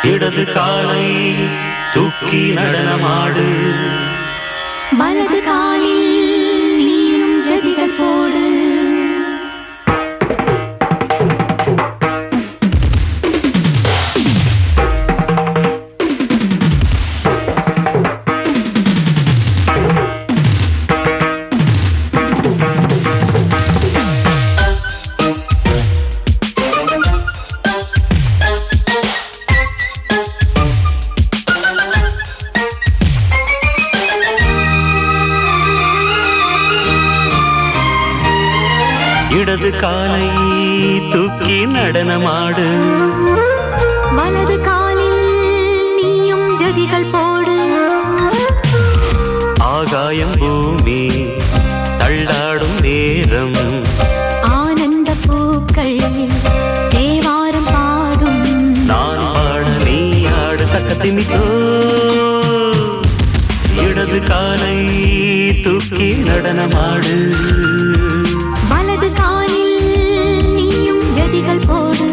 இடது காலை தூக்கி நடனமாடு வலது காலில் நீயும் ஜதிகள் போடு இடது காலை தூக்கி நடனமாடு வலது காலில் நீயும் ஜதிகள் போடு ஆகாயம் பூமி தள்ளாடும் நேரம் ஆனந்த பூக்கள் தேவாரம் பாடும் நான் பாட நீ ஆடு தக்கத்திமிக்கோ இடது காலை தூக்கி நடனமாடு வலது காலில் நீயும் ஜதிகள் போடு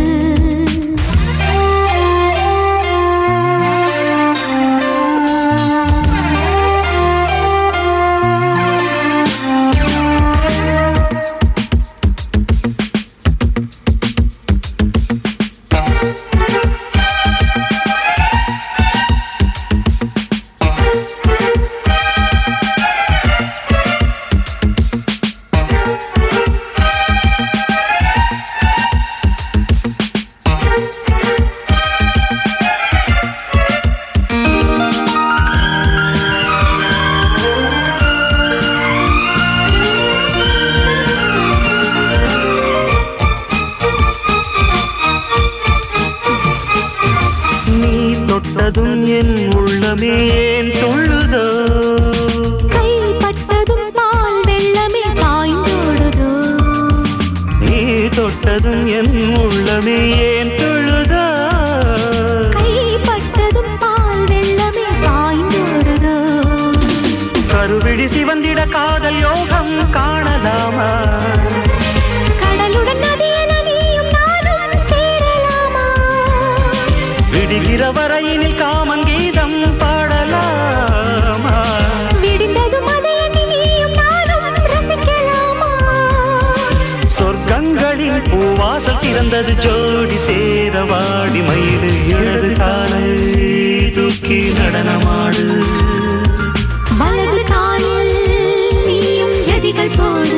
நீ தொட்டதும் என் உள்ளமே ஏன் துள்ளுதோ கை பட்டதும் பால் வெள்ளமே பாய்ந்தோடுதோ நீ தொட்டதும் என் உள்ளமே ஏன் துள்ளுதோ கை பட்டதும் பால் வெள்ளமே பாய்ந்தோடுதோ கருவிழி சிவந்திட காதல் யோகம் காணலாமா கடலுடன் நதியென நீயும் நானும் சேரலாமா விடுகிற வரையினில் காமன் கீதம் பாடலாமா விடிந்ததும் அதை எண்ணி நீயும் நானும் ரசிக்கலாமா சொர்க்கங்களின் பூவாசல் திறந்தது ஜோடி சேர வாடி மயிறு இடது காலை தூக்கி நடனமாடு வலது காலில் நீயும் ஜதிகள் போடு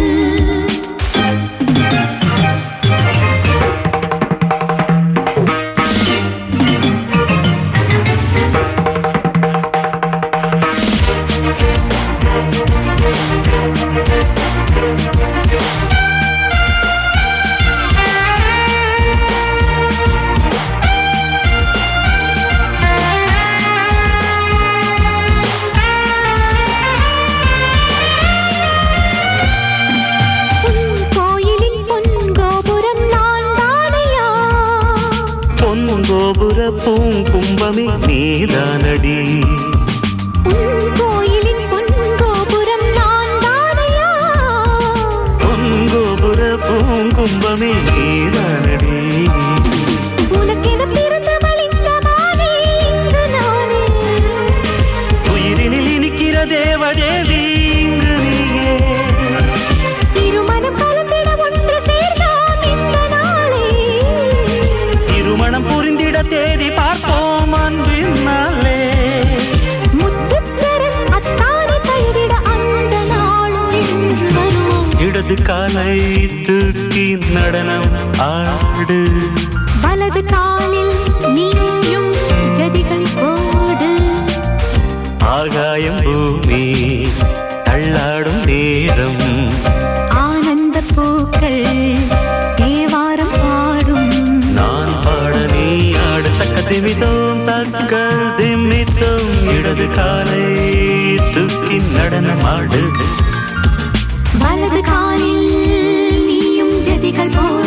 உன் கோயிலின் பொன் கோபுரம் நான் தானையா பொன் கோபுர பூங்கும்பமே நீதானடி உன் கோயிலின் பொன் கோபுரம் நான் தானையா பொன் கோபுர பூங்கும்பமே நீதானடி உனக்கென பிறந்த மலிந்த மானே இங்கு நானே உயிரினில் இனிக்கிற தேவதேவி இங்கு நீயே இருமனம் கலந்திட ஒன்று சேர்ந்தோம் இந்த நாளே திருமணம் புரிந்திட தேதி பார்ப்போம் அன்பினாலே முத்துச்சரம் அத்தானை தழுவிட அந்த நாளும் இன்று வருமா இடது காலை தூக்கி நடனம் ஆடு வலது காலில் நீயும் ஜதிகள் போடு ஆகாயம் பூமி தள்ளாடும் நேரம் ஆனந்த பூக்கள் தேவாரம் பாடும் நான் பாட நீ ஆடு தக்க திமித்தோம் தக்க திமித்தோம் இடது காலை தூக்கி நடனமாடு வலது காலில் நீயும் ஜதிகள் போடு